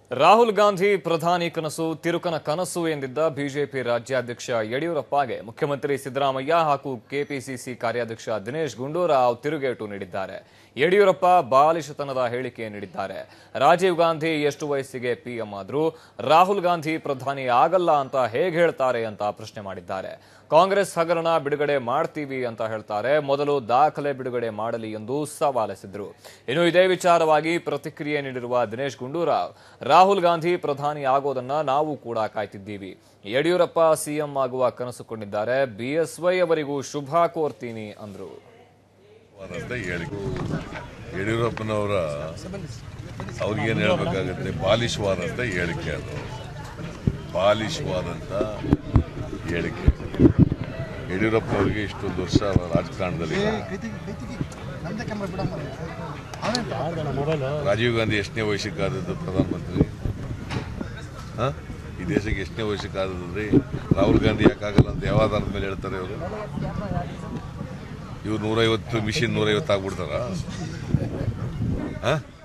ರಾಹುಲ್ ಗಾಂಧಿ ಪ್ರಧಾನಿ ಕನಸು ತಿರುಕನ ಕನಸು ಎಂದಿದ್ದ ಬಿಜೆಪಿ ರಾಜ್ಯಾಧ್ಯಕ್ಷ ಯಡಿಯೂರಪ್ಪಗೆ ಮುಖ್ಯಮಂತ್ರಿ ಸಿದ್ದರಾಮಯ್ಯ ಹಾಗೂ ಕೆಪಿಸಿಸಿ ಕಾರ್ಯಾಧ್ಯಕ್ಷ ದಿನೇಶ್ ಗುಂಡೂರಾವ್ ತಿರುಗೇಟು ನೀಡಿದ್ದಾರೆ ಯಡಿಯೂರಪ್ಪ ಬಾಲಿಶತನದ ಹೇಳಿಕೆ ನೀಡಿದ್ದಾರೆ ರಾಜೀವ್ ಗಾಂಧಿ ಎಷ್ಟು ವಯಸ್ಸಿಗೆ ಪಿಎಂ ಆದ್ರು ರಾಹುಲ್ ಗಾಂಧಿ ಪ್ರಧಾನಿ ಆಗಲ್ಲ ಅಂತ ಹೇಗೆ ಹೇಳ್ತಾರೆ ಅಂತ ಪ್ರಶ್ನೆ ಮಾಡಿದ್ದಾರೆ ಕಾಂಗ್ರೆಸ್ ಹಗರಣ ಬಿಡುಗಡೆ ಮಾಡ್ತೀವಿ ಅಂತ ಹೇಳ್ತಾರೆ ಮೊದಲು ದಾಖಲೆ ಬಿಡುಗಡೆ ಮಾಡಲಿ ಎಂದು ಸವಾಲೆಸೆದ್ರು ಇನ್ನು ಇದೇ ವಿಚಾರವಾಗಿ ಪ್ರತಿಕ್ರಿಯೆ ನೀಡಿರುವ ದಿನೇಶ್ ಗುಂಡೂರಾವ್ ರಾಹುಲ್ ಗಾಂಧಿ ಪ್ರಧಾನಿ ಆಗೋದನ್ನ ನಾವು ಕೂಡ ಕಾಯ್ತಿದ್ದೀವಿ ಯಡಿಯೂರಪ್ಪ ಸಿಎಂ ಆಗುವ ಕನಸು ಕೊಂಡಿದ್ದಾರೆ ಬಿಎಸ್ವೈ ಅವರಿಗೂ ಶುಭ ಕೋರ್ತೀನಿ ಅಂದ್ರು ಅಂತ ಹೇಳಿಕೆ ಯಡಿಯೂರಪ್ಪನವರ ಅವ್ರಿಗೇನು ಹೇಳಬೇಕಾಗತ್ತೆ ಬಾಲಿಶವಾದಂಥ ಹೇಳಿಕೆ ಅದು ಬಾಲಿಶವಾದಂಥ ಹೇಳಿಕೆ ಯಡಿಯೂರಪ್ಪನವ್ರಿಗೆ ಇಷ್ಟೊಂದು ವರ್ಷ ರಾಜಕಾರಣದಲ್ಲಿ ನಂದೇ ಕ್ಯಾಮ್ರಾ ಬಿಡಮ್ಮ ರಾಜೀವ್ ಗಾಂಧಿ ಎಷ್ಟನೇ ವಯಸ್ಸಿಗಾದದ್ದು ಪ್ರಧಾನಮಂತ್ರಿ ಹಾಂ ಈ ದೇಶಕ್ಕೆ ಎಷ್ಟನೇ ವಯಸ್ಸಿಗಾದದ್ರಿ ರಾಹುಲ್ ಗಾಂಧಿ ಯಾಕಾಗಲ್ಲ ಅಂತ ಯಾವ ಆಧಾರದ ಮೇಲೆ ಹೇಳ್ತಾರೆ ಇವರು ಇವ್ರು ನೂರೈವತ್ತು ಮಿಷಿನ್ ನೂರೈವತ್ತು ಆಗ್ಬಿಡ್ತಾರ ಹಾಂ